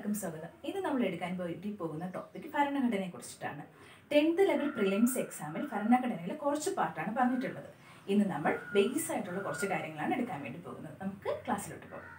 എല്ലാവർക്കും സ്വാഗതം ഇന്ന് നമ്മൾ എടുക്കാൻ വേണ്ടി പോകുന്ന ടോപ്പിക് ഭരണഘടനയെ കുറിച്ചിട്ടാണ് ടെൻത്ത് ലെവൽ പ്രിലിംസ് എക്സാമിൽ ഭരണഘടനയിലെ കുറച്ച് പാർട്ടാണ് പറഞ്ഞിട്ടുള്ളത് ഇന്ന് നമ്മൾ ബേസ് ആയിട്ടുള്ള കുറച്ച് കാര്യങ്ങളാണ് എടുക്കാൻ വേണ്ടി പോകുന്നത് നമുക്ക് ക്ലാസ്സിലോട്ട് പോകാം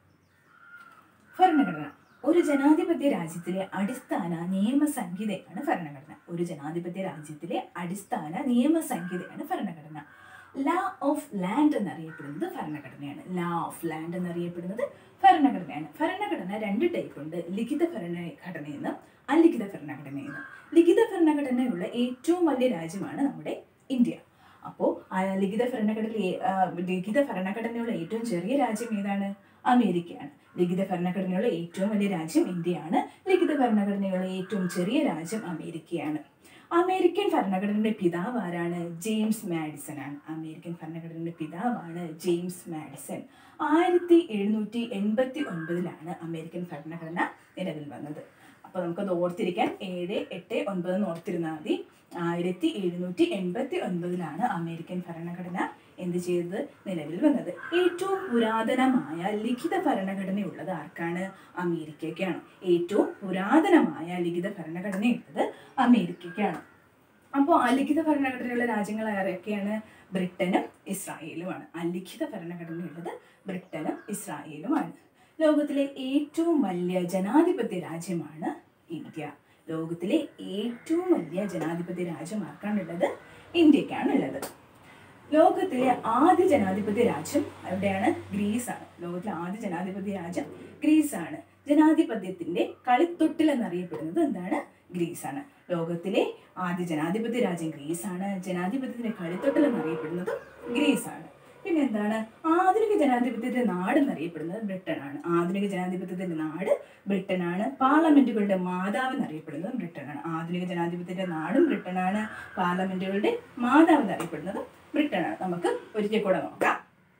ഭരണഘടന ഒരു ജനാധിപത്യ രാജ്യത്തിലെ അടിസ്ഥാന നിയമസംഹിതയാണ് ഭരണഘടന ഒരു ജനാധിപത്യ രാജ്യത്തിലെ അടിസ്ഥാന നിയമസംഹിതയാണ് ഭരണഘടന ലാ ഓഫ് ലാൻഡ് എന്നറിയപ്പെടുന്നത് ഭരണഘടനയാണ് ലാ ഓഫ് ലാൻഡ് എന്നറിയപ്പെടുന്നത് ഭരണഘടനയാണ് ഭരണഘടന രണ്ട് ടൈപ്പ് ഉണ്ട് ലിഖിത ഭരണഘടനയെന്നും അലിഖിത ഭരണഘടനയെന്നും ലിഖിത ഭരണഘടനയുള്ള ഏറ്റവും വലിയ രാജ്യമാണ് നമ്മുടെ ഇന്ത്യ അപ്പോൾ ലിഖിത ഭരണഘടന ലിഖിത ഭരണഘടനയുള്ള ഏറ്റവും ചെറിയ രാജ്യം ഏതാണ് അമേരിക്കയാണ് ലിഖിത ഭരണഘടനയുള്ള ഏറ്റവും വലിയ രാജ്യം ഇന്ത്യയാണ് ലിഖിത ഭരണഘടനയുള്ള ഏറ്റവും ചെറിയ രാജ്യം അമേരിക്കയാണ് അമേരിക്കൻ ഭരണഘടനയുടെ പിതാവ് ആരാണ് ജെയിംസ് മാഡിസൺ ആണ് അമേരിക്കൻ ഭരണഘടനയുടെ പിതാവാണ് ജെയിംസ് മാഡിസൺ ആയിരത്തി എഴുന്നൂറ്റി എൺപത്തി ഒൻപതിലാണ് അമേരിക്കൻ ഭരണഘടന നിലവിൽ വന്നത് അപ്പോൾ നമുക്കത് ഓർത്തിരിക്കാൻ ഏഴ് എട്ട് ഒൻപത് എന്ന് ഓർത്തിരുന്നാൽ മതി ആയിരത്തി എഴുന്നൂറ്റി എൺപത്തി ഒൻപതിലാണ് അമേരിക്കൻ ഭരണഘടന എന്ത് ചെയ്തത് നിലവിൽ വന്നത് ഏറ്റവും പുരാതനമായ ലിഖിത ഭരണഘടനയുള്ളത് ആർക്കാണ് അമേരിക്കയ്ക്കാണ് ഏറ്റവും പുരാതനമായ ലിഖിത ഭരണഘടനയുള്ളത് അമേരിക്കയ്ക്കാണ് അപ്പോൾ അലിഖിത ഭരണഘടനയുള്ള രാജ്യങ്ങൾ ആരൊക്കെയാണ് ബ്രിട്ടനും ഇസ്രായേലുമാണ് അലിഖിത ഭരണഘടനയുള്ളത് ബ്രിട്ടനും ഇസ്രായേലുമാണ് ലോകത്തിലെ ഏറ്റവും വലിയ ജനാധിപത്യ രാജ്യമാണ് ഇന്ത്യ ലോകത്തിലെ ഏറ്റവും വലിയ ജനാധിപത്യ രാജ്യം ആർക്കാണുള്ളത് ഇന്ത്യക്കാണുള്ളത് ലോകത്തിലെ ആദ്യ ജനാധിപത്യ രാജ്യം എവിടെയാണ് ഗ്രീസാണ് ലോകത്തിലെ ആദ്യ ജനാധിപത്യ രാജ്യം ഗ്രീസാണ് ജനാധിപത്യത്തിന്റെ കളിത്തൊട്ടിൽ എന്നറിയപ്പെടുന്നത് എന്താണ് ഗ്രീസാണ് ലോകത്തിലെ ആദ്യ ജനാധിപത്യ രാജ്യം ഗ്രീസാണ് ജനാധിപത്യത്തിന്റെ കളിത്തൊട്ടിൽ എന്നറിയപ്പെടുന്നത് ഗ്രീസാണ് പിന്നെ എന്താണ് ആധുനിക ജനാധിപത്യത്തിന്റെ നാട് എന്നറിയപ്പെടുന്നത് ബ്രിട്ടനാണ് ആധുനിക ജനാധിപത്യത്തിന്റെ നാട് ബ്രിട്ടനാണ് പാർലമെന്റുകളുടെ മാതാവ് എന്നറിയപ്പെടുന്നത് ബ്രിട്ടനാണ് ആധുനിക ജനാധിപത്യത്തിന്റെ നാടും ബ്രിട്ടനാണ് പാർലമെന്റുകളുടെ മാതാവ് എന്നറിയപ്പെടുന്നത് ബ്രിട്ടനാണ് നമുക്ക് ഒരിക്കൽ കൂടെ നോക്കാം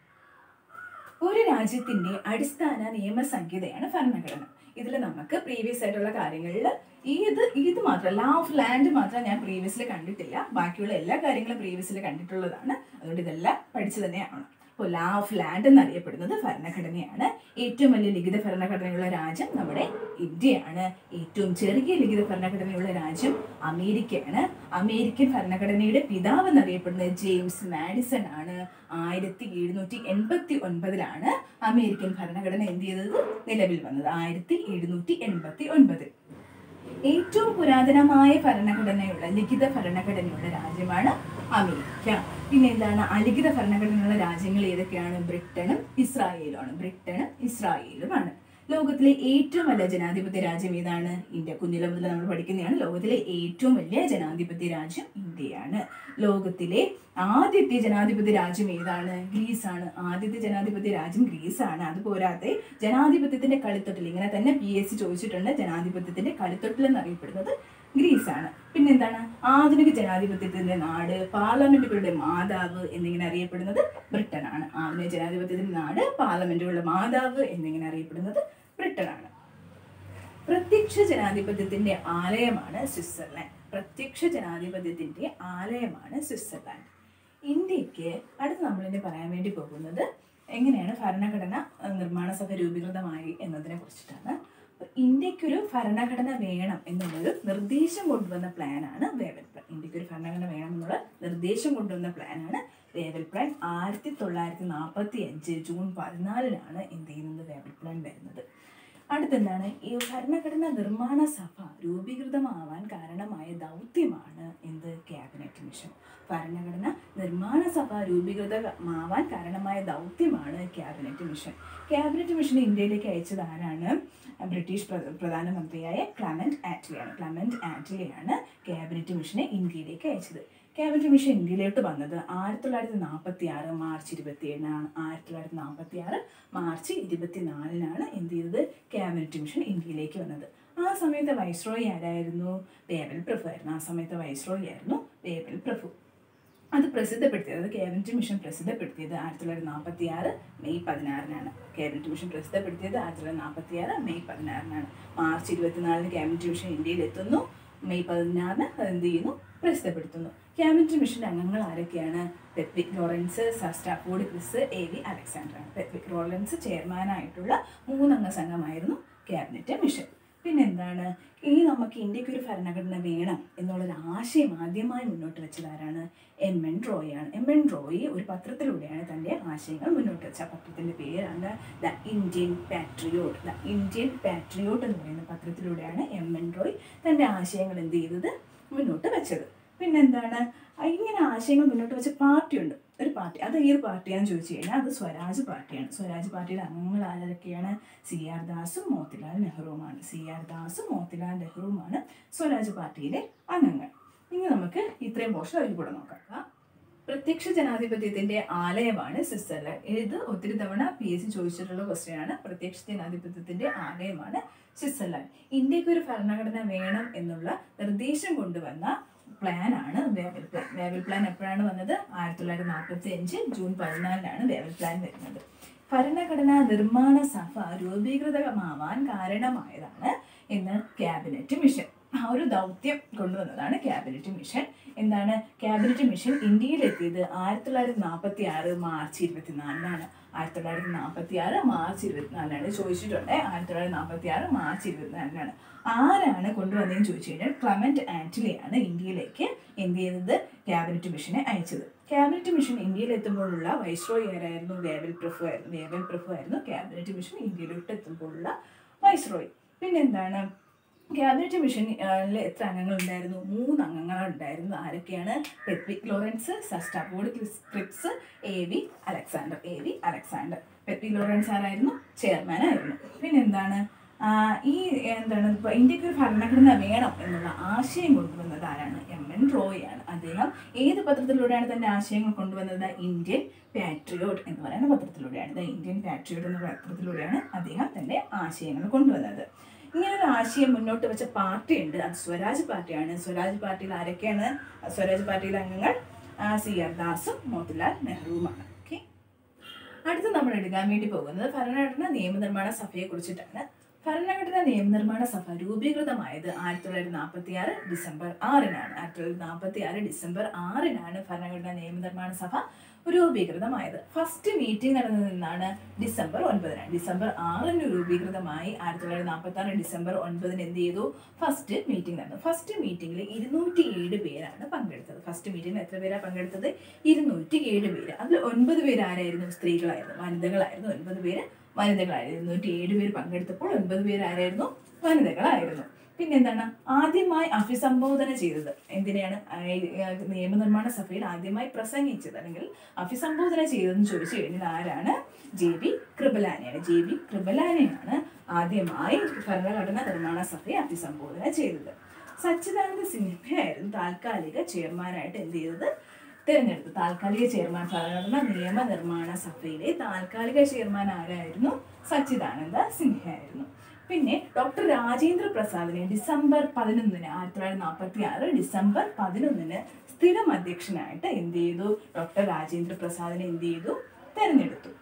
ഒരു രാജ്യത്തിന്റെ അടിസ്ഥാന നിയമസംഹിതയാണ് ഭരണഘടന ഇതിൽ നമുക്ക് പ്രീവിയസ് ആയിട്ടുള്ള കാര്യങ്ങളിൽ ഇത് ഇത് മാത്രം ലാ ഓഫ് ലാൻഡ് മാത്രം ഞാൻ പ്രീവിയസിൽ കണ്ടിട്ടില്ല ബാക്കിയുള്ള എല്ലാ കാര്യങ്ങളും പ്രീവിയസിൽ കണ്ടിട്ടുള്ളതാണ് അതുകൊണ്ട് ഇതെല്ലാം പഠിച്ചു തന്നെയാണ് അപ്പോൾ ലാ ഓഫ് ലാൻഡ് എന്നറിയപ്പെടുന്നത് ഭരണഘടനയാണ് ഏറ്റവും വലിയ ലിഖിത ഭരണഘടനയുള്ള രാജ്യം നമ്മുടെ ഇന്ത്യയാണ് ഏറ്റവും ചെറിയ ലിഖിത ഭരണഘടനയുള്ള രാജ്യം അമേരിക്കയാണ് അമേരിക്കൻ ഭരണഘടനയുടെ പിതാവ് എന്നറിയപ്പെടുന്നത് ജെയിംസ് മാഡിസൺ ആണ് ആയിരത്തി എഴുന്നൂറ്റി എൺപത്തി ഒൻപതിലാണ് അമേരിക്കൻ ഭരണഘടന എന്ത് ചെയ്തത് നിലവിൽ വന്നത് ആയിരത്തി എഴുന്നൂറ്റി എൺപത്തി ഒൻപത് ഏറ്റവും പുരാതനമായ ഭരണഘടനയുള്ള ലിഖിത ഭരണഘടനയുള്ള രാജ്യമാണ് അമേരിക്ക പിന്നെ എന്താണ് അലിഖിത ഭരണഘടനയുള്ള രാജ്യങ്ങൾ ഏതൊക്കെയാണ് ബ്രിട്ടനും ഇസ്രായേലുമാണ് ബ്രിട്ടനും ഇസ്രായേലുമാണ് ലോകത്തിലെ ഏറ്റവും വലിയ ജനാധിപത്യ രാജ്യം ഏതാണ് ഇന്ത്യ കുഞ്ഞിലെ മുതൽ നമ്മൾ പഠിക്കുന്നതാണ് ലോകത്തിലെ ഏറ്റവും വലിയ ജനാധിപത്യ രാജ്യം ഇന്ത്യയാണ് ലോകത്തിലെ ആദ്യത്തെ ജനാധിപത്യ രാജ്യം ഏതാണ് ഗ്രീസാണ് ആദ്യത്തെ ജനാധിപത്യ രാജ്യം ഗ്രീസാണ് അതുപോരാതെ ജനാധിപത്യത്തിന്റെ കളിത്തൊട്ടിൽ ഇങ്ങനെ തന്നെ പി എസ് സി ചോദിച്ചിട്ടുണ്ട് ജനാധിപത്യത്തിന്റെ കളിത്തൊട്ടിൽ എന്നറിയപ്പെടുന്നത് ഗ്രീസാണ് പിന്നെന്താണ് ആധുനിക ജനാധിപത്യത്തിന്റെ നാട് പാർലമെന്റുകളുടെ മാതാവ് എന്നിങ്ങനെ അറിയപ്പെടുന്നത് ബ്രിട്ടനാണ് ആധുനിക ജനാധിപത്യത്തിന്റെ നാട് പാർലമെന്റുകളുടെ മാതാവ് എന്നിങ്ങനെ അറിയപ്പെടുന്നത് ബ്രിട്ടനാണ് പ്രത്യക്ഷ ജനാധിപത്യത്തിന്റെ ആലയമാണ് സ്വിറ്റ്സർലാൻഡ് പ്രത്യക്ഷ ജനാധിപത്യത്തിന്റെ ആലയമാണ് സ്വിറ്റ്സർലാൻഡ് ഇന്ത്യക്ക് അടുത്ത് നമ്മളിനി പറയാൻ വേണ്ടി പോകുന്നത് എങ്ങനെയാണ് ഭരണഘടന അഹ് നിർമ്മാണ സഭ രൂപീകൃതമായി എന്നതിനെ കുറിച്ചിട്ടാണ് അപ്പൊ ഇന്ത്യക്കൊരു ഭരണഘടന വേണം എന്നുള്ളൊരു നിർദ്ദേശം കൊണ്ടുവന്ന പ്ലാനാണ് വേവൽ പ്ലാൻ ഇന്ത്യക്കൊരു ഭരണഘടന വേണം എന്നുള്ള നിർദ്ദേശം കൊണ്ടുവന്ന പ്ലാനാണ് വേവൽ പ്ലാൻ ആയിരത്തി തൊള്ളായിരത്തി നാൽപ്പത്തി അഞ്ച് ജൂൺ പതിനാലിനാണ് എന്ത് ചെയ്യുന്നത് വേവൽ പ്ലാൻ വരുന്നത് അടുത്തെന്താണ് ഈ ഭരണഘടന നിർമ്മാണ സഭ രൂപീകൃതമാവാൻ കാരണമായ ദൗത്യമാണ് എന്ത് ക്യാബിനറ്റ് മിഷൻ ഭരണഘടന നിർമ്മാണ സഭ രൂപീകൃതമാവാൻ കാരണമായ ദൗത്യമാണ് ക്യാബിനറ്റ് മിഷൻ ക്യാബിനറ്റ് മിഷൻ ഇന്ത്യയിലേക്ക് അയച്ചത് ആരാണ് ബ്രിട്ടീഷ് പ്ര- പ്രധാനമന്ത്രിയായ ക്ലമന്റ് ആറ്റ്ലിയാണ് ക്ലമന്റ് ആറ്റ്ലിയാണ് ക്യാബിനറ്റ് മിഷനെ ഇന്ത്യയിലേക്ക് അയച്ചത് ക്യാബിനറ്റ് മിഷൻ ഇന്ത്യയിലോട്ട് വന്നത് ആയിരത്തി തൊള്ളായിരത്തി നാൽപ്പത്തി ആറ് മാർച്ച് ഇരുപത്തി ഏഴിനാണ് ആയിരത്തി തൊള്ളായിരത്തി നാൽപ്പത്തി ആറ് മാർച്ച് ഇരുപത്തിനാലിനാണ് എന്ത് ചെയ്തത് ക്യാബിനറ്റ് മിഷൻ ഇന്ത്യയിലേക്ക് വന്നത് ആ സമയത്ത് വൈസ്രോയി ആരായിരുന്നു വേവൽ പ്രഭു ആയിരുന്നു ആ സമയത്ത് വൈസ്രോയി ആയിരുന്നു വേവൽ പ്രഭു അത് പ്രസിദ്ധപ്പെടുത്തിയത് അത് ക്യാബിനറ്റ് മിഷൻ പ്രസിദ്ധപ്പെടുത്തിയത് ആയിരത്തി തൊള്ളായിരത്തി നാൽപ്പത്തി ആറ് മെയ് പതിനാറിനാണ് ക്യാബിനറ്റ് മിഷൻ പ്രസിദ്ധപ്പെടുത്തിയത് ആയിരത്തി തൊള്ളായിരത്തി നാൽപ്പത്തി ആറ് മെയ് പതിനാറിനാണ് മാർച്ച് ഇരുപത്തിനാലിന് ക്യാബിനറ്റ് മിഷൻ ഇന്ത്യയിൽ എത്തുന്നു മെയ് പതിനാറിന് അത് എന്ത് ചെയ്യുന്നു പ്രസിദ്ധപ്പെടുത്തുന്നു ക്യാബിനറ്റ് മിഷന്റെ അംഗങ്ങൾ ആരൊക്കെയാണ് Pethick Lawrence sir Stafford Cripps A V Alexander ആണ് പെത്വിക് ലോറൻസ് ചെയർമാനായിട്ടുള്ള മൂന്നംഗ സംഘമായിരുന്നു ക്യാബിനറ്റ് മിഷൻ പിന്നെന്താണ് ഈ നമുക്ക് ഇന്ത്യക്ക് ഒരു ഭരണഘടന വേണം എന്നുള്ളൊരു ആശയം ആദ്യമായി മുന്നോട്ട് വെച്ചത് ആരാണ് എം എൻ റോയാണ് എം എൻ റോയി ഒരു പത്രത്തിലൂടെയാണ് തൻ്റെ ആശയങ്ങൾ മുന്നോട്ട് വെച്ച പത്രത്തിൻ്റെ പേരാണ് the Indian Patriot the Indian Patriot എന്ന് പറയുന്ന പത്രത്തിലൂടെയാണ് എം എൻ റോയ് തൻ്റെ ആശയങ്ങൾ എന്ത് ചെയ്തത് മുന്നോട്ട് വെച്ചത് പിന്നെന്താണ് ആ ഇങ്ങനെ ആശയങ്ങൾ മുന്നോട്ട് വെച്ച പാർട്ടിയുണ്ട് ഒരു പാർട്ടി അത് ഏത് പാർട്ടിയാണെന്ന് ചോദിച്ചു കഴിഞ്ഞാൽ അത് സ്വരാജ് പാർട്ടിയാണ് സ്വരാജ് പാർട്ടിയുടെ അംഗങ്ങൾ ആരൊക്കെയാണ് സി ആർ ദാസും മോത്തിലാൽ നെഹ്റുവുമാണ് സി ആർ ദാസും മോത്തിലാൽ നെഹ്റുവുമാണ് സ്വരാജ് പാർട്ടിയിലെ അംഗങ്ങൾ ഇനി നമുക്ക് ഇത്രയും പോർഷൻ അതിൽ കൂടെ നോക്കാം പ്രത്യക്ഷ ജനാധിപത്യത്തിന്റെ ആലയമാണ് സ്വിറ്റ്സർലൻഡ് ഇത് ഒത്തിരി തവണ പി എസ് സി ചോദിച്ചിട്ടുള്ള ക്വസ്റ്റ്യൻ ആണ് പ്രത്യക്ഷ ജനാധിപത്യത്തിന്റെ ആലയമാണ് സ്വിറ്റ്സർലൻഡ് ഇന്ത്യക്ക് ഒരു ഭരണഘടന വേണം എന്നുള്ള നിർദ്ദേശം കൊണ്ടുവന്ന പ്ലാൻ ആണ് വേവൽ പ്ലാൻ വേവൽ പ്ലാൻ എപ്പോഴാണ് വന്നത് ആയിരത്തി തൊള്ളായിരത്തി നാൽപ്പത്തി അഞ്ച് ജൂൺ പതിനാലിനാണ് വേവൽ പ്ലാൻ വരുന്നത് ഭരണഘടനാ നിർമ്മാണ സഭ രൂപീകൃതമാവാൻ കാരണമായതാണ് ഇന്ന് ക്യാബിനറ്റ് മിഷൻ ആ ഒരു ദൗത്യം കൊണ്ടുവന്നതാണ് ക്യാബിനറ്റ് മിഷൻ എന്താണ് ക്യാബിനറ്റ് മിഷൻ ഇന്ത്യയിലെത്തിയത് ആയിരത്തി തൊള്ളായിരത്തി നാൽപ്പത്തി ആറ് മാർച്ച് ഇരുപത്തിനാലിനാണ് ആയിരത്തി തൊള്ളായിരത്തി നാൽപ്പത്തി ആറ് മാർച്ച് ഇരുപത്തിനാലിനാണ് ചോദിച്ചിട്ടുണ്ട് ആയിരത്തി തൊള്ളായിരത്തി നാൽപ്പത്തി ആറ് മാർച്ച് ഇരുപത്തിനാലിനാണ് ആരാണ് കൊണ്ടുവന്നതെന്ന് ചോദിച്ചു കഴിഞ്ഞാൽ ക്ലമന്റ് ആന്റലിയാണ് ഇന്ത്യയിലേക്ക് എന്ത് ചെയ്തത് ക്യാബിനറ്റ് മിഷനെ അയച്ചത് ക്യാബിനറ്റ് മിഷൻ ഇന്ത്യയിൽ എത്തുമ്പോഴുള്ള വൈസ്രോയി ആരായിരുന്നു വേവൽ പ്രഭു ആയിരുന്നു വേവൽ പ്രഭു ആയിരുന്നു ക്യാബിനറ്റ് മിഷൻ ഇന്ത്യയിലോട്ട് എത്തുമ്പോഴുള്ള വൈസ്രോയി പിന്നെന്താണ് ക്യാബിനറ്റ് മിഷനിൽ എത്ര അംഗങ്ങൾ ഉണ്ടായിരുന്നു മൂന്ന് അംഗങ്ങൾ ഉണ്ടായിരുന്നു ആരൊക്കെയാണ് Pethick Lawrence sir Stafford Cripps A V Alexander A V Alexander Pethick Lawrence ആരായിരുന്നു ചെയർമാൻ ആയിരുന്നു പിന്നെന്താണ് ആ, ഈ എന്താണ് ഇപ്പൊ ഇന്ത്യക്ക് ഒരു ഭരണഘടന വേണം എന്നുള്ള ആശയം കൊണ്ടുവന്നത് ആരാണ് എം എൻ റോയാണ് അദ്ദേഹം ഏത് പത്രത്തിലൂടെയാണ് തന്റെ ആശയങ്ങൾ കൊണ്ടുവന്നത് ഇന്ത്യൻ പാട്രിയോട്ട് എന്ന് പറയുന്ന പത്രത്തിലൂടെയാണ് ദ ഇന്ത്യൻ പാട്രിയോട്ട് എന്ന പത്രത്തിലൂടെയാണ് അദ്ദേഹം തന്റെ ആശയങ്ങൾ കൊണ്ടുവന്നത് ഇങ്ങനെ ഒരു ആശയം മുന്നോട്ട് വെച്ച പാർട്ടി ഉണ്ട് അത് സ്വരാജ് പാർട്ടിയാണ് സ്വരാജ് പാർട്ടിയിൽ ആരൊക്കെയാണ് സ്വരാജ് പാർട്ടിയിലെ അംഗങ്ങൾ ആ, സി ആർ ദാസും മോത്തിലാൽ നെഹ്റുവുമാണ് ഓക്കെ അടുത്ത് നമ്മൾ എടുക്കാൻ വേണ്ടി പോകുന്നത് ഭരണഘടനാ നിയമനിർമ്മാണ സഭയെ കുറിച്ചിട്ടാണ് ഭരണഘടനാ നിയമനിർമ്മാണ സഭ രൂപീകൃതമായത് ആയിരത്തി തൊള്ളായിരത്തി നാൽപ്പത്തി ആറ് ഡിസംബർ ആറിനാണ് ആയിരത്തി തൊള്ളായിരത്തി നാൽപ്പത്തി ആറ് ഡിസംബർ ആറിനാണ് ഭരണഘടനാ നിയമനിർമ്മാണ സഭ രൂപീകൃതമായത് ഫസ്റ്റ് മീറ്റിംഗ് നടന്നതെന്നാണ് ഡിസംബർ ഒൻപതിനാണ് ഡിസംബർ ആറിന് രൂപീകൃതമായി ആയിരത്തി തൊള്ളായിരത്തി നാൽപ്പത്തി ആറ് ഡിസംബർ ഒൻപതിന് എന്ത് ചെയ്തു ഫസ്റ്റ് മീറ്റിംഗ് നടന്നു ഫസ്റ്റ് മീറ്റിംഗിൽ ഇരുന്നൂറ്റി ഏഴ് പേരാണ് പങ്കെടുത്തത് ഫസ്റ്റ് മീറ്റിംഗിൽ എത്ര പേരാണ് പങ്കെടുത്തത് ഇരുന്നൂറ്റി ഏഴ് പേര് അതിൽ ഒൻപത് പേര് ആരായിരുന്നു സ്ത്രീകളായിരുന്നു വനിതകളായിരുന്നു ഒൻപത് പേര് വനിതകളായിരുന്നു ഇരുന്നൂറ്റി ഏഴ് പേര് പങ്കെടുത്തപ്പോൾ ഒൻപത് പേര് ആരായിരുന്നു വനിതകളായിരുന്നു പിന്നെന്താണ് ആദ്യമായി അഭിസംബോധന ചെയ്തത് എന്തിനെയാണ് ആ, ഈ, ആ, നിയമനിർമ്മാണ സഭയിൽ ആദ്യമായി പ്രസംഗിച്ചത് അല്ലെങ്കിൽ അഭിസംബോധന ചെയ്തതെന്ന് ചോദിച്ചു കഴിഞ്ഞാൽ ആരാണ് ജെ ബി കൃപലാനിയാണ് ജെ ബി കൃപലാനിയാണ് ആദ്യമായി ഭരണഘടന നിർമ്മാണ സഭയെ അഭിസംബോധന ചെയ്തത് സച്ചിദാനന്ദ സിൻഹയായിരുന്നു താൽക്കാലിക ചെയർമാനായിട്ട് എന്ത് ചെയ്തത് തിരഞ്ഞെടുത്തു താൽക്കാലിക ചെയർമാൻ ഭരണഘടന നിയമനിർമ്മാണ സഭയിലെ താൽക്കാലിക ചെയർമാൻ ആരായിരുന്നു സച്ചിദാനന്ദ സിൻഹയായിരുന്നു പിന്നെ ഡോക്ടർ രാജേന്ദ്ര പ്രസാദിനെ ഡിസംബർ പതിനൊന്നിന് ആയിരത്തി തൊള്ളായിരത്തി നാൽപ്പത്തി ആറ് ഡിസംബർ പതിനൊന്നിന് സ്ഥിരം അധ്യക്ഷനായിട്ട് എന്ത് ചെയ്തു ഡോക്ടർ രാജേന്ദ്ര പ്രസാദിനെ എന്ത് ചെയ്തു തെരഞ്ഞെടുത്തു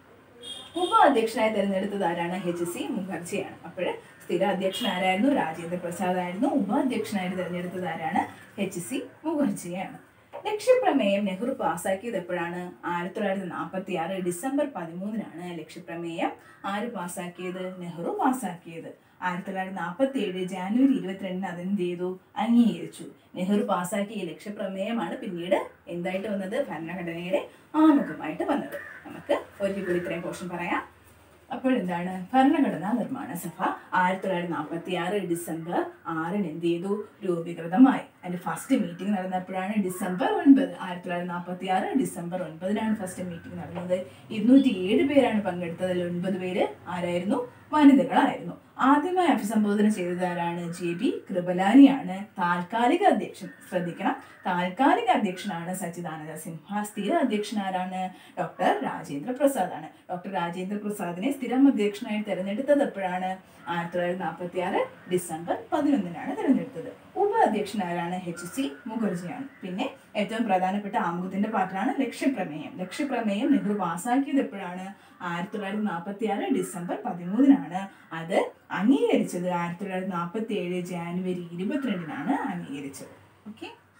ഉപ അധ്യക്ഷനായി തെരഞ്ഞെടുത്തത് ആരാണ് എച്ച് സി മുഖർജിയാണ് അപ്പോൾ സ്ഥിര അധ്യക്ഷൻ ആരായിരുന്നു രാജേന്ദ്ര പ്രസാദ് ആയിരുന്നു ഉപ അധ്യക്ഷനായിട്ട് തെരഞ്ഞെടുത്തത് ആരാണ് എച്ച് സി മുഖർജിയാണ് ലക്ഷ്യപ്രമേയം നെഹ്റു പാസ്സാക്കിയത് എപ്പോഴാണ് ആയിരത്തി തൊള്ളായിരത്തി നാൽപ്പത്തി ആറ് ഡിസംബർ പതിമൂന്നിനാണ് ലക്ഷ്യപ്രമേയം ആര് പാസ്സാക്കിയത് നെഹ്റു പാസ്സാക്കിയത് ആയിരത്തി തൊള്ളായിരത്തി നാൽപ്പത്തി ഏഴ് ജാനുവരി ഇരുപത്തിരണ്ടിന് അതെന്ത് ചെയ്തു അംഗീകരിച്ചു നെഹ്റു പാസ്സാക്കിയ ലക്ഷ്യപ്രമേയമാണ് പിന്നീട് എന്തായിട്ട് വന്നത് ഭരണഘടനയുടെ ആമുഖമായിട്ട് വന്നത് നമുക്ക് ഒരിക്കൽ കൂടി ഇത്രയും പോർഷൻ പറയാം അപ്പോൾ എന്താണ് ഭരണഘടനാ നിർമ്മാണ സഭ ആയിരത്തി തൊള്ളായിരത്തി നാൽപ്പത്തി ആറ് ഡിസംബർ ആറിന് എന്ത് ചെയ്തു രൂപീകൃതമായി അതിന്റെ ഫസ്റ്റ് മീറ്റിംഗ് നടന്നപ്പോഴാണ് ഡിസംബർ ഒൻപത് ആയിരത്തി തൊള്ളായിരത്തി നാൽപ്പത്തി ആറ് ഡിസംബർ ഒൻപതിനാണ് ഫസ്റ്റ് മീറ്റിംഗ് നടന്നത് ഇരുന്നൂറ്റി ഏഴ് പേരാണ് പങ്കെടുത്തത് അതിൽ ഒൻപത് പേര് ആരായിരുന്നു വനിതകളായിരുന്നു ആദ്യമായി അഭിസംബോധന ചെയ്തത് ആരാണ് ജെ ബി കൃപലാനിയാണ് താൽക്കാലിക അധ്യക്ഷൻ ശ്രദ്ധിക്കണം താൽക്കാലിക അധ്യക്ഷനാണ് സച്ചിദാനന്ദ സിൻഹ സ്ഥിര അധ്യക്ഷൻ ആരാണ് ഡോക്ടർ രാജേന്ദ്ര പ്രസാദ് ആണ് ഡോക്ടർ രാജേന്ദ്ര പ്രസാദിനെ സ്ഥിരം അധ്യക്ഷനായി തെരഞ്ഞെടുത്തത് എപ്പോഴാണ് ആയിരത്തി തൊള്ളായിരത്തി നാൽപ്പത്തി ആറ് ഡിസംബർ പതിനൊന്നിനാണ് തെരഞ്ഞെടുത്തത് ഉപ അധ്യക്ഷൻ ആരാണ് എച്ച് സി മുഖർജിയാണ് പിന്നെ ഏറ്റവും പ്രധാനപ്പെട്ട ആമുഖത്തിന്റെ പാട്ടാണ് ലക്ഷ്യപ്രമേയം ലക്ഷ്യപ്രമേയം നെഹ്റു പാസ്സാക്കിയത് എപ്പോഴാണ് ആയിരത്തി തൊള്ളായിരത്തി നാൽപ്പത്തി ആറ് ഡിസംബർ പതിമൂന്നിനാണ് അത് അംഗീകരിച്ചത് ആയിരത്തി തൊള്ളായിരത്തി നാൽപ്പത്തി ഏഴ് ജാനുവരി ഇരുപത്തിരണ്ടിനാണ് അംഗീകരിച്ചത് ഓക്കെ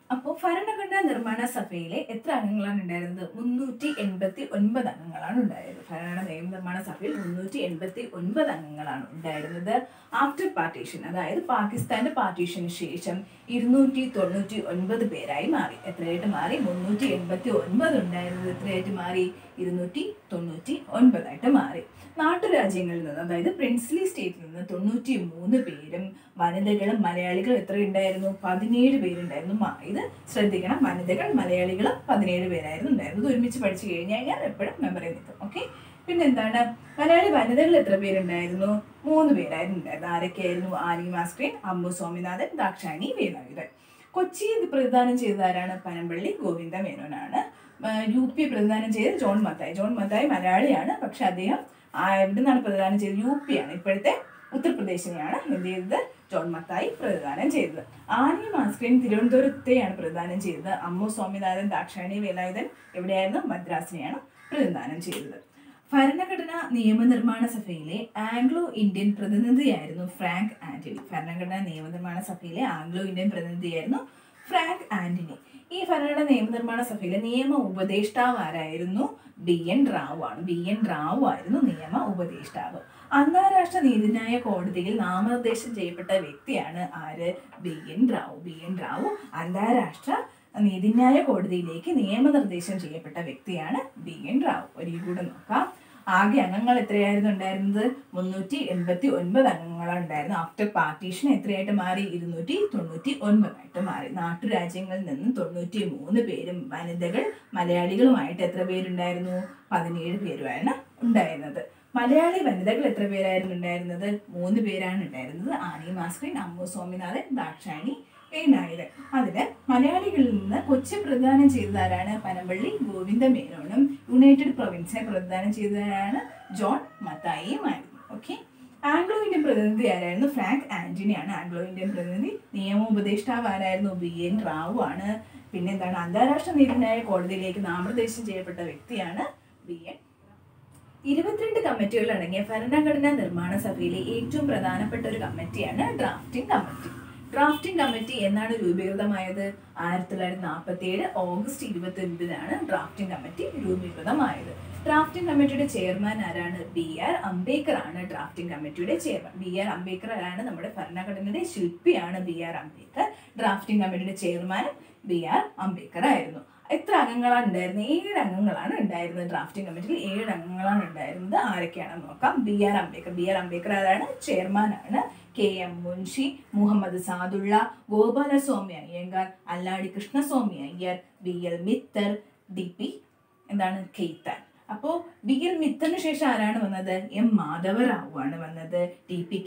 അപ്പോൾ ഭരണഘടനാ നിർമ്മാണ സഭയിലെ എത്ര അംഗങ്ങളാണ് ഉണ്ടായിരുന്നത് മുന്നൂറ്റി എൺപത്തി ഒൻപത് അംഗങ്ങളാണ് ഉണ്ടായിരുന്നത് ഭരണഘടനാ നിയമനിർമ്മാണ സഭയിൽ മുന്നൂറ്റി എൺപത്തി ഒൻപത് അംഗങ്ങളാണ് ഉണ്ടായിരുന്നത് ആഫ്റ്റർ പാർട്ടീഷൻ അതായത് പാകിസ്ഥാന്റെ പാർട്ടീഷന് ശേഷം ഇരുന്നൂറ്റി തൊണ്ണൂറ്റി ഒൻപത് പേരായി മാറി എത്രയായിട്ട് മാറി മുന്നൂറ്റി എൺപത്തി ഒൻപത് ഉണ്ടായിരുന്നത് എത്രയായിട്ട് മാറി ഇരുന്നൂറ്റി തൊണ്ണൂറ്റി ഒൻപതായിട്ട് മാറി നാട്ടുരാജ്യങ്ങളിൽ നിന്ന് അതായത് പ്രിൻസ്ലി സ്റ്റേറ്റിൽ നിന്ന് തൊണ്ണൂറ്റി മൂന്ന് പേരും വനിതകളും മലയാളികളും എത്രയുണ്ടായിരുന്നു പതിനേഴ് പേരുണ്ടായിരുന്നു മാ- ഇത് ശ്രദ്ധിക്കണം വനിതകൾ മലയാളികളും പതിനേഴ് പേരായിരുന്നു ഉണ്ടായിരുന്നത് ഇത് ഒരുമിച്ച് പഠിച്ചു കഴിഞ്ഞ് കഴിഞ്ഞാൽ എപ്പോഴും മെമ്മറി നിൽക്കും ഓക്കെ പിന്നെ എന്താണ് മലയാളി വനിതകൾ എത്ര പേരുണ്ടായിരുന്നു മൂന്ന് പേരായിരുന്നു ഉണ്ടായിരുന്നത് ആരൊക്കെയായിരുന്നു ആനി മാസ്ക്രീൻ അമ്മു സ്വാമിനാഥൻ ദാക്ഷാണി വേലായുധൻ കൊച്ചി ഇത് പ്രതിദാനം ചെയ്തത് ആരാണ് പനമ്പള്ളി ഗോവിന്ദ മേനോനാണ് ആ, യു പി പ്രതിദാനം ചെയ്തത് ജോൺ മത്തായി ജോൺ മത്തായി മലയാളിയാണ് പക്ഷെ അദ്ദേഹം ആ, എവിടെ നിന്നാണ് പ്രതിദാനം ചെയ്തത് യു പി ആണ് ഇപ്പോഴത്തെ ഉത്തർപ്രദേശിനെയാണ് എന്ത് ചെയ്തത് ജോൺ മത്തായി പ്രതിദാനം ചെയ്തത് ആനി മാസ്ക്രീൻ തിരുവനന്തപുരത്തെയാണ് പ്രതിദാനം ചെയ്തത് അമ്മു സ്വാമിനാഥൻ ദാക്ഷായണി വേലായുധൻ എവിടെയായിരുന്നു മദ്രാസിനെയാണ് പ്രതിദാനം ചെയ്തത് ഭരണഘടനാ നിയമനിർമ്മാണ സഭയിലെ ആംഗ്ലോ ഇന്ത്യൻ പ്രതിനിധിയായിരുന്നു ഫ്രാങ്ക് ആന്റണി ഭരണഘടനാ നിയമനിർമ്മാണ സഭയിലെ ആംഗ്ലോ ഇന്ത്യൻ പ്രതിനിധിയായിരുന്നു ഫ്രാങ്ക് ആന്റണി ഈ ഭരണഘടനാ നിയമനിർമ്മാണ സഭയിലെ നിയമ ഉപദേഷ്ടാവ് ആരായിരുന്നു ബി എൻ റാവു ആണ് ബി എൻ റാവു ആയിരുന്നു നിയമ ഉപദേഷ്ടാവ് അന്താരാഷ്ട്ര നീതിന്യായ കോടതിയിൽ നാമനിർദ്ദേശം ചെയ്യപ്പെട്ട വ്യക്തിയാണ് ആര് B N Rau B N Rau അന്താരാഷ്ട്ര നീതിന്യായ കോടതിയിലേക്ക് നിയമനിർദ്ദേശം ചെയ്യപ്പെട്ട വ്യക്തിയാണ് ബി എൻ റാവു ഒരു കൂടെ നോക്കാം ആകെ അംഗങ്ങൾ എത്രയായിരുന്നു ഉണ്ടായിരുന്നത് മുന്നൂറ്റി എൺപത്തി ഒൻപത് അംഗങ്ങളാണ് ഉണ്ടായിരുന്നത് ആഫ്റ്റർ പാർട്ടീഷൻ എത്രയായിട്ട് മാറി ഇരുന്നൂറ്റി തൊണ്ണൂറ്റി ഒൻപതായിട്ട് മാറി നാട്ടുരാജ്യങ്ങളിൽ നിന്ന് തൊണ്ണൂറ്റി മൂന്ന് പേരും വനിതകൾ മലയാളികളുമായിട്ട് എത്ര പേരുണ്ടായിരുന്നു പതിനേഴ് പേരുമാണ് ഉണ്ടായിരുന്നത് മലയാളി വനിതകൾ എത്ര പേരായിരുന്നു ഉണ്ടായിരുന്നത് മൂന്ന് പേരാണ് ഉണ്ടായിരുന്നത് ആനി മാസ്ക്രീൻ അമ്മു സ്വാമിനാഥൻ ദാക്ഷാണി വേനായത് അതില് മലയാളികളിൽ നിന്ന് കൊച്ചി പ്രദാനം ചെയ്തതാരാണ് പനമ്പള്ളി ഗോവിന്ദ മേനോനും യുണൈറ്റഡ് പ്രൊവിൻസിനെ പ്രദാനം ചെയ്തതാരാണ് ജോൺ മത്തായിയുമായിരുന്നു ഓക്കെ ആംഗ്ലോ ഇന്ത്യൻ പ്രതിനിധി ആരായിരുന്നു ഫ്രാങ്ക് ആന്റണിയാണ് ആംഗ്ലോ ഇന്ത്യൻ പ്രതിനിധി നിയമോപദേഷ്ടാവ് ആരായിരുന്നു ബി എൻ റാവു ആണ് പിന്നെ എന്താണ് അന്താരാഷ്ട്ര നീതിന്യായ കോടതിയിലേക്ക് നാമനിർദ്ദേശം ചെയ്യപ്പെട്ട വ്യക്തിയാണ് ബി എൻ ഇരുപത്തിരണ്ട് കമ്മിറ്റികൾ അടങ്ങിയ ഭരണഘടനാ നിർമ്മാണ സഭയിലെ ഏറ്റവും പ്രധാനപ്പെട്ട ഒരു കമ്മിറ്റിയാണ് ഡ്രാഫ്റ്റിംഗ് കമ്മിറ്റി ഡ്രാഫ്റ്റിംഗ് കമ്മിറ്റി എന്നാണ് രൂപീകൃതമായത് ആയിരത്തി തൊള്ളായിരത്തി നാൽപ്പത്തി ഏഴ് ഓഗസ്റ്റ് ഇരുപത്തി ഒൻപതിനാണ് ഡ്രാഫ്റ്റിംഗ് കമ്മിറ്റി രൂപീകൃതമായത് ഡ്രാഫ്റ്റിംഗ് കമ്മിറ്റിയുടെ ചെയർമാൻ ആരാണ് ബി ആർ അംബേദ്കർ ആണ് ഡ്രാഫ്റ്റിംഗ് കമ്മിറ്റിയുടെ ചെയർമാൻ ബി ആർ അംബേദ്കർ ആണ് നമ്മുടെ ഭരണഘടനയുടെ ശില്പിയാണ് ബി ആർ അംബേദ്കർ ഡ്രാഫ്റ്റിംഗ് കമ്മിറ്റിയുടെ ചെയർമാനും ബി ആർ അംബേദ്കർ ആയിരുന്നു എത്ര അംഗങ്ങളാണ് ഉണ്ടായിരുന്നത് ഏഴ് അംഗങ്ങളാണ് ഉണ്ടായിരുന്നത് ഡ്രാഫ്റ്റിംഗ് കമ്മിറ്റിയിൽ ഏഴ് അംഗങ്ങളാണ് ഉണ്ടായിരുന്നത് ആരൊക്കെയാണെന്ന് നോക്കാം B R Ambedkar B R Ambedkar ആരാണ് ചെയർമാൻ ആണ് K M Munshi Muhammad Saadulla Gopalaswami Ayyangar Alladi Krishnaswami Iyer B L Mitter D P എന്താണ് കെയ്ത്താൻ അപ്പോൾ ബി എൽ മിത്തറിന് ശേഷം ആരാണ് വന്നത് എം മാധവറാവു ആണ് വന്നത് ടി പി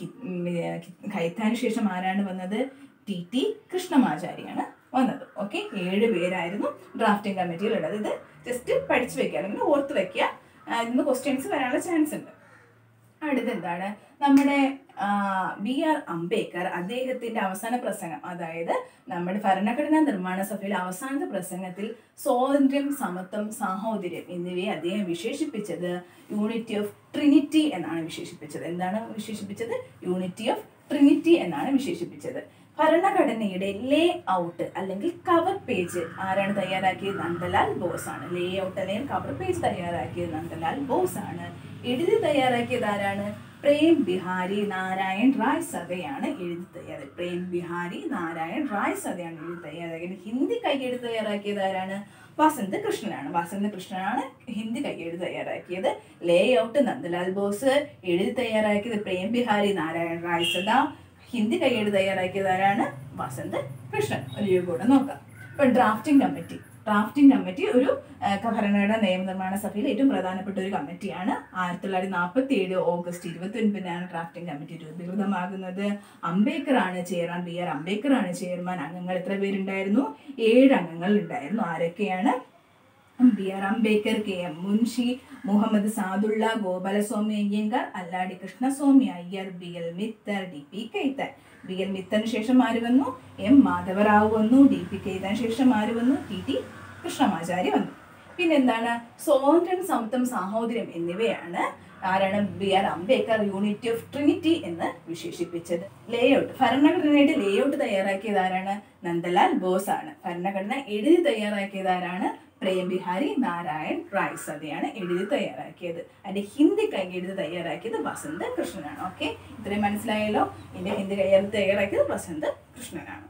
ഖൈത്താന് ശേഷം ആരാണ് വന്നത് ടി ടി കൃഷ്ണമാചാരിയാണ് വന്നത് ഓക്കെ ഏഴ് പേരായിരുന്നു ഡ്രാഫ്റ്റിംഗ് കമ്മിറ്റിയിൽ ഉള്ളത് ഇത് ജസ്റ്റ് പഠിച്ചു വെക്കുക അല്ലെങ്കിൽ ഓർത്ത് വെക്കുക ആ, ഇതിന്ന് ക്വസ്റ്റ്യൻസ് വരാനുള്ള ചാൻസ് ഉണ്ട് അടുത്ത എന്താണ് നമ്മുടെ ബി ആർ അംബേദ്കർ അദ്ദേഹത്തിന്റെ അവസാന പ്രസംഗം അതായത് നമ്മുടെ ഭരണഘടനാ നിർമ്മാണ സഭയിലെ അവസാനത്തെ പ്രസംഗത്തിൽ സ്വാതന്ത്ര്യം സമത്വം സാഹോദര്യം എന്നിവയെ അദ്ദേഹം വിശേഷിപ്പിച്ചത് യൂണിറ്റി ഓഫ് ട്രിനിറ്റി എന്നാണ് വിശേഷിപ്പിച്ചത് എന്താണ് വിശേഷിപ്പിച്ചത് യൂണിറ്റി ഓഫ് ട്രിനിറ്റി എന്നാണ് വിശേഷിപ്പിച്ചത് ഭരണഘടനയുടെ ലേ ഔട്ട് അല്ലെങ്കിൽ കവർ പേജ് ആരാണ് തയ്യാറാക്കിയത് നന്ദലാൽ ബോസ് ആണ് ലേ ഔട്ട് അല്ലെങ്കിൽ കവർ പേജ് തയ്യാറാക്കിയത് നന്ദലാൽ ബോസ് ആണ് എഴുതി തയ്യാറാക്കിയത് ആരാണ് പ്രേം ബിഹാരി നാരായൺ റായ് സഭയാണ് എഴുതി തയ്യാറാക്കി പ്രേം ബിഹാരി നാരായൺ റായ് സഭയാണ് എഴുതി തയ്യാറാക്കിയത് ഹിന്ദി കൈയെഴുതി തയ്യാറാക്കിയത് ആരാണ് വസന്ത് കൃഷ്ണനാണ് വസന്ത് കൃഷ്ണനാണ് ഹിന്ദി കൈയെഴുതി തയ്യാറാക്കിയത് ലേ ഔട്ട് നന്ദലാൽ ബോസ് എഴുതി തയ്യാറാക്കിയത് പ്രേം ബിഹാരി നാരായൺ റായ് സദ ഹിന്ദി കൈയെഴുതി തയ്യാറാക്കിയത് ആരാണ് വസന്ത് കൃഷ്ണൻ ഒരു കൂടെ നോക്കാം ഇപ്പൊ ഡ്രാഫ്റ്റിംഗ് കമ്മിറ്റി ഡ്രാഫ്റ്റിംഗ് കമ്മിറ്റി ഒരു ആ, ഭരണഘടനാ നിയമനിർമ്മാണ സഭയിലെ ഏറ്റവും പ്രധാനപ്പെട്ട ഒരു കമ്മിറ്റിയാണ് ആയിരത്തി തൊള്ളായിരത്തി നാൽപ്പത്തി ഏഴ് ഓഗസ്റ്റ് ഇരുപത്തി ഒൻപതിനാണ് ഡ്രാഫ്റ്റിംഗ് കമ്മിറ്റി രൂപീകൃതമാകുന്നത് അംബേദ്കർ ആണ് ചെയർമാൻ ബി ആർ അംബേദ്കർ ആണ് ചെയർമാൻ അംഗങ്ങൾ എത്ര പേരുണ്ടായിരുന്നു ഏഴ് അംഗങ്ങൾ ഉണ്ടായിരുന്നു ആരൊക്കെയാണ് B R Ambedkar K M Munshi Muhammad Saadulla Gopalaswami Ayyangar Alladi Krishnaswami Iyer B L Mitter D P Khaitan B L മിത്തറിന് ശേഷം ആര് വന്നു എം മാധവറാവു വന്നു ഡി പി കൈത്താൻ ശേഷം ആര് വന്നു ടി ടി കൃഷ്ണമാചാരി വന്നു പിന്നെന്താണ് സ്വാതന്ത്ര്യം സമത്വം സാഹോദര്യം എന്നിവയാണ് ആരാണ് B R Ambedkar unity of trinity എന്ന് വിശേഷിപ്പിച്ചത് ലേഔട്ട് ഭരണഘടനയുടെ ലേഔട്ട് തയ്യാറാക്കിയത് ആരാണ് നന്ദലാൽ ബോസ് ആണ് ഭരണഘടന എഴുതി തയ്യാറാക്കിയത് ആരാണ് പ്രേം ബിഹാരി നാരായൺ റായ് സതയാണ് എഴുതി തയ്യാറാക്കിയത് അതിന്റെ ഹിന്ദി കൈ എഴുതി തയ്യാറാക്കിയത് വസന്ത് കൃഷ്ണനാണ് ഓക്കെ ഇത്രയും മനസ്സിലായല്ലോ ഇതിന്റെ ഹിന്ദി കൈ എഴുതി തയ്യാറാക്കിയത് വസന്ത് കൃഷ്ണനാണ്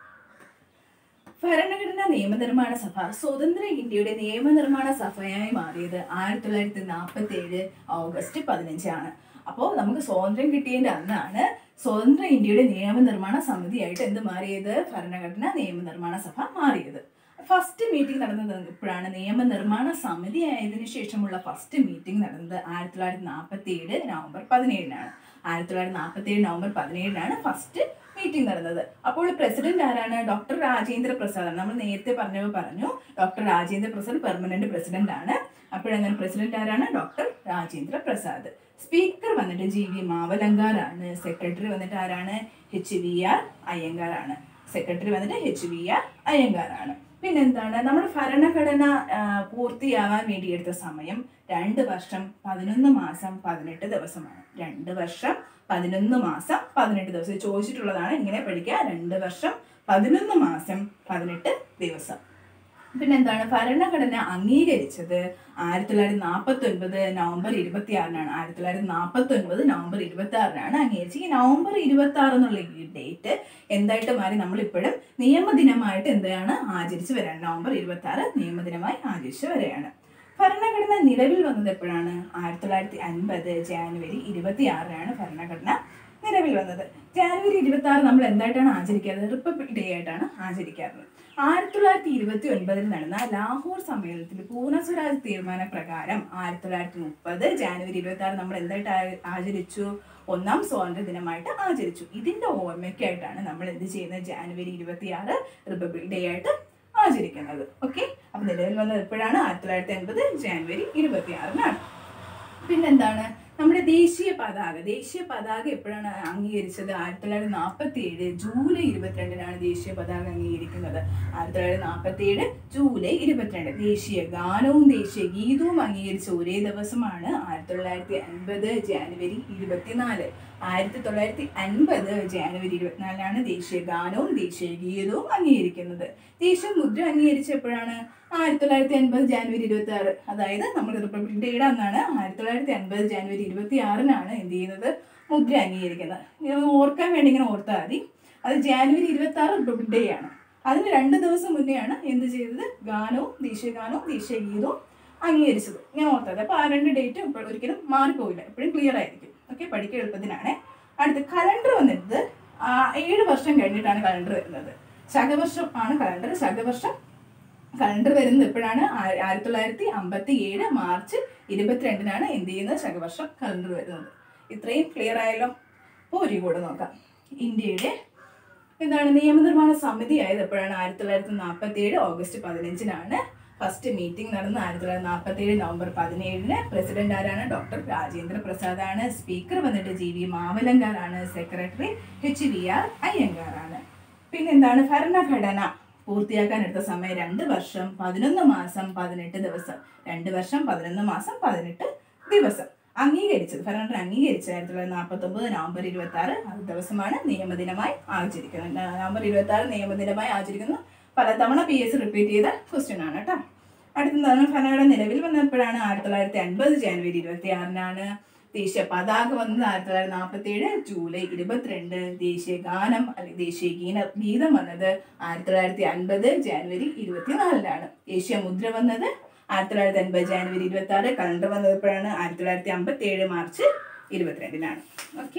ഭരണഘടനാ നിയമനിർമ്മാണ സഭ സ്വതന്ത്ര ഇന്ത്യയുടെ നിയമനിർമ്മാണ സഭയായി മാറിയത് ആയിരത്തി തൊള്ളായിരത്തി നാൽപ്പത്തി ഏഴ് ഓഗസ്റ്റ് പതിനഞ്ചാണ് അപ്പോൾ നമുക്ക് സ്വാതന്ത്ര്യം കിട്ടിയതിൻ്റെ അന്നാണ് സ്വതന്ത്ര ഇന്ത്യയുടെ നിയമനിർമ്മാണ സമിതിയായിട്ട് എന്ത് മാറിയത് ഭരണഘടനാ നിയമനിർമ്മാണ സഭ മാറിയത് ഫസ്റ്റ് മീറ്റിംഗ് നടന്നത് ഇപ്പോഴാണ് നിയമനിർമ്മാണ സമിതി ആയതിനു ശേഷമുള്ള ഫസ്റ്റ് മീറ്റിംഗ് നടന്നത് ആയിരത്തി തൊള്ളായിരത്തി നാൽപ്പത്തി ഏഴ് നവംബർ പതിനേഴിനാണ് ആയിരത്തി തൊള്ളായിരത്തി നാൽപ്പത്തി ഏഴ് നവംബർ പതിനേഴിനാണ് ഫസ്റ്റ് മീറ്റിംഗ് നടന്നത് അപ്പോൾ പ്രസിഡന്റ് ആരാണ് ഡോക്ടർ രാജേന്ദ്ര പ്രസാദ് ആണ് നമ്മൾ നേരത്തെ പറഞ്ഞപ്പോൾ പറഞ്ഞു doctor Rajendra Prasad permanent president ആണ് അപ്പോഴങ്ങനെ പ്രസിഡന്റ് ആരാണ് ഡോക്ടർ രാജേന്ദ്ര പ്രസാദ് സ്പീക്കർ വന്നിട്ട് ജി വി മാവലങ്കാറാണ് സെക്രട്ടറി വന്നിട്ട് ആരാണ് എച്ച് വി ആർ അയ്യങ്കാറാണ് സെക്രട്ടറി വന്നിട്ട് എച്ച് വി ആർ അയ്യങ്കാറാണ് പിന്നെന്താണ് നമ്മുടെ ഭരണഘടന ആ, പൂർത്തിയാവാൻ വേണ്ടി എടുത്ത സമയം രണ്ട് വർഷം പതിനൊന്ന് മാസം പതിനെട്ട് ദിവസമാണ് രണ്ട് വർഷം പതിനൊന്ന് മാസം പതിനെട്ട് ദിവസം ഇത് ചോദിച്ചിട്ടുള്ളതാണ് ഇങ്ങനെ പഠിക്കുക രണ്ട് വർഷം പതിനൊന്ന് മാസം പതിനെട്ട് ദിവസം പിന്നെന്താണ് ഭരണഘടന അംഗീകരിച്ചത് ആയിരത്തി തൊള്ളായിരത്തി നാൽപ്പത്തി ഒൻപത് നവംബർ ഇരുപത്തി ആറിനാണ് ആയിരത്തി തൊള്ളായിരത്തി നാൽപ്പത്തി ഒൻപത് നവംബർ ഇരുപത്തി ആറിനാണ് അംഗീകരിച്ചത് ഈ നവംബർ ഇരുപത്തി ആറ് എന്നുള്ള ഈ ഡേറ്റ് എന്തായിട്ട് മാറി നമ്മളിപ്പോഴും നിയമദിനമായിട്ട് എന്താണ് ആചരിച്ച് വരാണ് നവംബർ ഇരുപത്തി ആറ് നിയമദിനമായി ആചരിച്ച് വരികയാണ് ഭരണഘടന നിലവിൽ വന്നത് എപ്പോഴാണ് ആയിരത്തി തൊള്ളായിരത്തി അൻപത് ജാനുവരി ഇരുപത്തി ആറിനാണ് ഭരണഘടന നിലവിൽ വന്നത് ജാനുവരി ഇരുപത്തി ആറ് നമ്മൾ എന്തായിട്ടാണ് ആചരിക്കാറ് റിപ്പബ്ലിക് ഡേ ആയിട്ടാണ് ആചരിക്കാറുള്ളത് ആയിരത്തി തൊള്ളായിരത്തി ഇരുപത്തി ഒൻപതിൽ നടന്ന ലാഹോർ സമ്മേളനത്തിൽ പൂർണ്ണ സ്വരാജ് തീരുമാന പ്രകാരം ആയിരത്തി തൊള്ളായിരത്തി മുപ്പത് ജാനുവരി ഇരുപത്തി ആറ് നമ്മൾ എന്തായിട്ട് ആ- ആചരിച്ചു ഒന്നാം സ്വാതന്ത്ര്യ ദിനമായിട്ട് ആചരിച്ചു ഇതിന്റെ ഓർമ്മയ്ക്കായിട്ടാണ് നമ്മൾ എന്ത് ചെയ്യുന്നത് ജാനുവരി ഇരുപത്തി ആറ് റിപ്പബ്ലിക് ഡേ ആയിട്ട് ആചരിക്കുന്നത് ഓക്കെ അപ്പൊ നിലവിൽ വന്നത് എപ്പോഴാണ് ആയിരത്തി തൊള്ളായിരത്തി അൻപത് ജാനുവരി ഇരുപത്തി ആറിനാണ് പിന്നെന്താണ് നമ്മുടെ ദേശീയ പതാക ദേശീയ പതാക എപ്പോഴാണ് അംഗീകരിച്ചത് ആയിരത്തി തൊള്ളായിരത്തി നാൽപ്പത്തി ഏഴ് ജൂലൈ ഇരുപത്തിരണ്ടിനാണ് ദേശീയ പതാക അംഗീകരിക്കുന്നത് ആയിരത്തി തൊള്ളായിരത്തി നാൽപ്പത്തി ഏഴ് ജൂലൈ ഇരുപത്തിരണ്ട് ദേശീയ ഗാനവും ദേശീയ ഗീതവും അംഗീകരിച്ച ഒരേ ദിവസമാണ് ആയിരത്തി തൊള്ളായിരത്തി അൻപത് ജാനുവരി ഇരുപത്തിനാല് ആയിരത്തി തൊള്ളായിരത്തി അൻപത് ജാനുവരി ഇരുപത്തിനാലിനാണ് ദേശീയ ഗാനവും ദേശീയ ഗീതവും അംഗീകരിക്കുന്നത് ദേശീയ മുദ്ര അംഗീകരിച്ചപ്പോഴാണ് ആയിരത്തി തൊള്ളായിരത്തി അൻപത് ജാനുവരി ഇരുപത്തി ആറ് അതായത് നമ്മൾ റിപ്പബ്ലിക് ഡേയുടെ അന്നാണ് ആയിരത്തി തൊള്ളായിരത്തി അൻപത് ജാനുവരി ഇരുപത്തി ആറിനാണ് എന്ത് ചെയ്യുന്നത് മുദ്ര അംഗീകരിക്കുന്നത് ഇത് ഓർക്കാൻ വേണ്ടി ഇങ്ങനെ ഓർത്താൽ മതി അത് ജാനുവരി ഇരുപത്തി ആറ് റിപ്പബ്ലിക് ഡേ ആണ് അതിന് രണ്ട് ദിവസം മുന്നെയാണ് എന്ത് ചെയ്തത് ഗാനവും ദേശീയ ഗാനവും ദേശീയ ഗീതവും അംഗീകരിച്ചത് ഞാൻ ഓർത്തത് അപ്പോൾ ആ രണ്ട് ഡേറ്റ് ഒരിക്കലും മാറിപ്പോയില്ല എപ്പോഴും ക്ലിയർ ആയിരിക്കും ഓക്കെ പഠിക്കാൻ എളുപ്പത്തിനാണ് അടുത്ത് കലണ്ടർ വന്നിട്ട് ആ, ഏഴ് വർഷം കഴിഞ്ഞിട്ടാണ് കലണ്ടർ വരുന്നത് ശകവർഷം ആണ് കലണ്ടർ ശകവർഷം കലണ്ടർ വരുന്നത് എപ്പോഴാണ് ആ- ആയിരത്തി തൊള്ളായിരത്തി അമ്പത്തി ഏഴ് മാർച്ച് ഇരുപത്തിരണ്ടിനാണ് എന്ത് ചെയ്യുന്നത് ശകവർഷം കലണ്ടർ വരുന്നത് ഇത്രയും ക്ലിയർ ആയല്ലോ അപ്പോൾ ഒരു കൂടെ നോക്കാം ഇന്ത്യയുടെ എന്താണ് നിയമനിർമ്മാണ സമിതി ആയത് എപ്പോഴാണ് ആയിരത്തി തൊള്ളായിരത്തി നാൽപ്പത്തി ഏഴ് ഓഗസ്റ്റ് പതിനഞ്ചിനാണ് ഫസ്റ്റ് മീറ്റിംഗ് നടന്നത് ആയിരത്തി തൊള്ളായിരത്തി നാൽപ്പത്തി ഏഴ് നവംബർ പതിനേഴിന് പ്രസിഡന്റ് ആരാണ് ഡോക്ടർ രാജേന്ദ്ര പ്രസാദ് ആണ് സ്പീക്കർ വന്നിട്ട് ജി വി മാവലങ്കാർ ആണ് secretary H V R Ayyangar ആണ് പിന്നെന്താണ് ഭരണഘടന പൂർത്തിയാക്കാൻ എടുത്ത സമയം രണ്ട് വർഷം പതിനൊന്ന് മാസം പതിനെട്ട് ദിവസം രണ്ട് വർഷം പതിനൊന്ന് മാസം പതിനെട്ട് ദിവസം അംഗീകരിച്ചത് ഭരണഘടന അംഗീകരിച്ചത് ആയിരത്തി തൊള്ളായിരത്തി നാൽപ്പത്തി ഒമ്പത് നവംബർ ഇരുപത്തി ആറ് അത് ദിവസമാണ് നിയമദിനമായി ആചരിക്കുന്നത് ന- നവംബർ ഇരുപത്തി ആറ് നിയമദിനമായി ആചരിക്കുന്നു പലതവണ പി എസ് റിപ്പീറ്റ് ചെയ്ത ക്വസ്റ്റ്യൻ ആണ് കേട്ടോ അടുത്തതാണ് ഭരണഘടന നിലവിൽ വന്നപ്പോഴാണ് ആയിരത്തി തൊള്ളായിരത്തി അൻപത് ജനുവരി ഇരുപത്തി ആറിനാണ് ദേശീയ പതാക വന്നത് ആയിരത്തി തൊള്ളായിരത്തി നാൽപ്പത്തി ഏഴ് ജൂലൈ ഇരുപത്തിരണ്ട് ദേശീയ ഗാനം അല്ലെങ്കിൽ ദേശീയ ഗീന ഗീതം വന്നത് ആയിരത്തി തൊള്ളായിരത്തി അൻപത് ജാനുവരി ഇരുപത്തിനാലിനാണ് ദേശീയ മുദ്ര വന്നത് ആയിരത്തി തൊള്ളായിരത്തി അൻപത് ജാനുവരി ഇരുപത്തി ആറ് കലണ്ടർ വന്നപ്പോഴാണ് ആയിരത്തി തൊള്ളായിരത്തി അമ്പത്തി ഏഴ് മാർച്ച് ഇരുപത്തിരണ്ടിനാണ് ഓക്കെ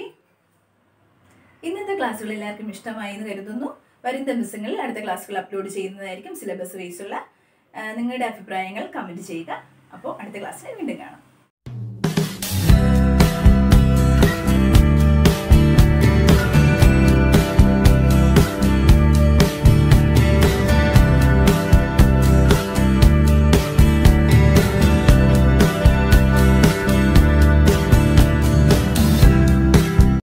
ഇന്നത്തെ ക്ലാസ്സുകൾ എല്ലാവർക്കും ഇഷ്ടമായി എന്ന് കരുതുന്നു വരും ദിവസങ്ങളിൽ അടുത്ത ക്ലാസ്സുകൾ അപ്ലോഡ് ചെയ്യുന്നതായിരിക്കും സിലബസ് വൈസുള്ള നിങ്ങളുടെ അഭിപ്രായങ്ങൾ കമൻറ്റ് ചെയ്യുക അപ്പോൾ അടുത്ത ക്ലാസ്സിൽ വീണ്ടും കാണാം